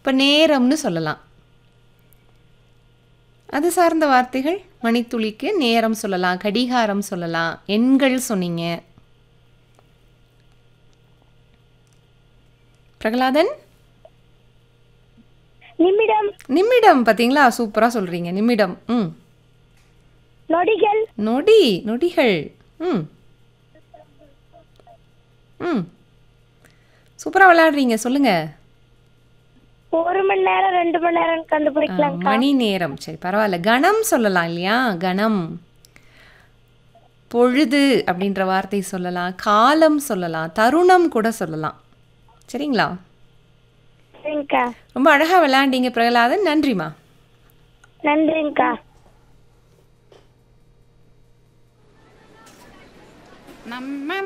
இப்போ நேரம்னு சொல்லலாம் அது சார்ந்த வார்த்தைகள் மணித்துளிக்கு நேரம் சொல்லலாம் கடிகாரம் சொல்லலாம் எண்கள் சொன்னீங்க பிரகலாதன் நிமிடம் நிமிடம் பார்த்தீங்களா சூப்பராக சொல்கிறீங்க நிமிடம் ம் நொடிகள் நொடி நொடிகள் ம் ம் சூப்பராக விளையாடுறீங்க சொல்லுங்கள் ஒரு மணி நேரம் ரெண்டு மணி நேரம் கண்டுபிடிக்கலாம் மணி நேரம் சரி பரவாயில்ல கணம் சொல்லலாம் இல்லையா கணம் பொழுது அப்படின்ற வார்த்தை சொல்லலாம் காலம் சொல்லலாம் தருணம் கூட சொல்லலாம் சரிங்களா சரிங்கக்கா ரொம்ப அழகாக விளையாண்டீங்க பிரகலாதன் நன்றிம்மா நன்றிங்கக்கா நம்ம